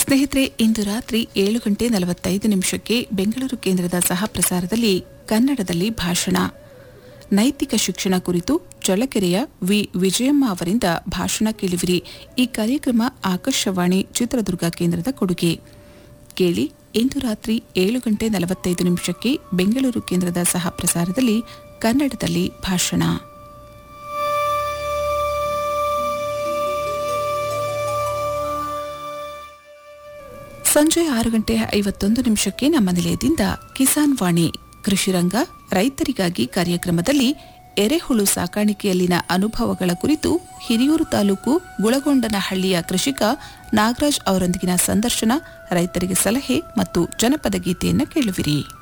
ಸ್ನೇಹಿತರೆ ಇಂದು ರಾತ್ರಿ ಏಳು ಗಂಟೆ ನಲವತ್ತೈದು ನಿಮಿಷಕ್ಕೆ ಬೆಂಗಳೂರು ಕೇಂದ್ರದ ಸಹ ಪ್ರಸಾರದಲ್ಲಿ ಕನ್ನಡದಲ್ಲಿ ಭಾಷಣ ನೈತಿಕ ಶಿಕ್ಷಣ ಕುರಿತು ಚಳ್ಳಕೆರೆಯ ವಿ ವಿಜಯಮ್ಮ ಅವರಿಂದ ಭಾಷಣ ಕೇಳುವಿರಿ ಈ ಕಾರ್ಯಕ್ರಮ ಆಕಾಶವಾಣಿ ಚಿತ್ರದುರ್ಗ ಕೇಂದ್ರದ ಕೊಡುಗೆ ಕೇಳಿ ಇಂದು ರಾತ್ರಿ ಏಳು ಗಂಟೆ ನಲವತ್ತೈದು ನಿಮಿಷಕ್ಕೆ ಬೆಂಗಳೂರು ಕೇಂದ್ರದ ಸಹ ಪ್ರಸಾರದಲ್ಲಿ ಕನ್ನಡದಲ್ಲಿ ಭಾಷಣ ಸಂಜೆ ಆರು ಗಂಟೆ ಐವತ್ತೊಂದು ನಿಮಿಷಕ್ಕೆ ನಮ್ಮ ನಿಲಯದಿಂದ ಕಿಸಾನ್ ವಾಣಿ ಕೃಷಿರಂಗ ರೈತರಿಗಾಗಿ ಕಾರ್ಯಕ್ರಮದಲ್ಲಿ ಎರೆಹುಳು ಸಾಕಾಣಿಕೆಯಲ್ಲಿನ ಅನುಭವಗಳ ಕುರಿತು ಹಿರಿಯೂರು ತಾಲೂಕು ಗುಳಗೊಂಡನಹಳ್ಳಿಯ ಕೃಷಿಕ ನಾಗರಾಜ್ ಅವರೊಂದಿಗಿನ ಸಂದರ್ಶನ ರೈತರಿಗೆ ಸಲಹೆ ಮತ್ತು ಜನಪದ ಗೀತೆಯನ್ನು ಕೇಳುವಿರಿ